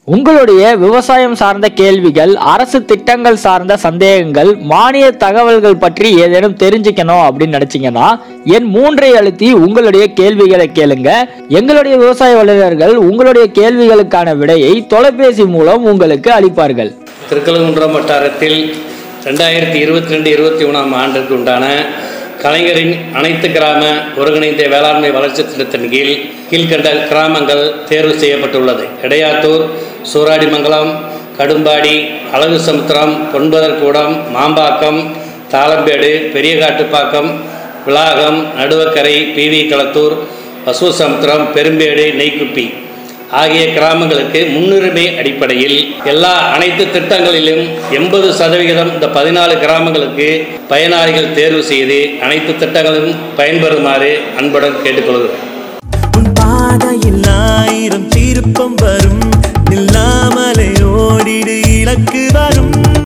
உங்களுடைய விவசாயம் சார்ந்த கேள்விகள் அரசு திட்டங்கள் சார்ந்த சந்தேகங்கள் மானிய தகவல்கள் பற்றி ஏதேனும் தெரிஞ்சுக்கணும் அப்படின்னு நினைச்சீங்கன்னா என் மூன்றை அழுத்தி உங்களுடைய கேள்விகளை கேளுங்க எங்களுடைய விவசாய வல்லுநர்கள் உங்களுடைய கேள்விகளுக்கான விடையை தொலைபேசி மூலம் உங்களுக்கு அளிப்பார்கள் திருக்கழுகுன்றம் வட்டாரத்தில் ரெண்டாயிரத்தி இருபத்தி ரெண்டு இருபத்தி மூணாம் ஆண்டிற்கு உண்டான கலைஞரின் அனைத்து கிராம ஒருங்கிணைந்த வேளாண்மை வளர்ச்சி திட்டத்தின் கீழ் கீழ்கண்ட கிராமங்கள் தேர்வு செய்யப்பட்டுள்ளது எடையாத்தூர் சூராடிமங்கலம் கடும்பாடி அழகு சமுத்திரம் பொன்பதற்கூடம் மாம்பாக்கம் தாளம்பேடு பெரியகாட்டுப்பாக்கம் விளாகம் நடுவக்கரை பிவி களத்தூர் பசுசமுத்திரம் பெரும்பேடு நெய்க்குப்பி ஆகிய கிராமங்களுக்கு முன்னுரிமை அடிப்படையில் எல்லா அனைத்து திட்டங்களிலும் எண்பது சதவிகிதம் இந்த பதினாலு கிராமங்களுக்கு பயனாளிகள் தேர்வு செய்து அனைத்து திட்டங்களிலும் பயன்பெறுமாறு அன்புடன் கேட்டுக்கொள்கிறேன் உன் பாதையில் ஆயிரம் திருப்பம் வரும் நில்லாமலே ஓடிடு இலக்கு வரும்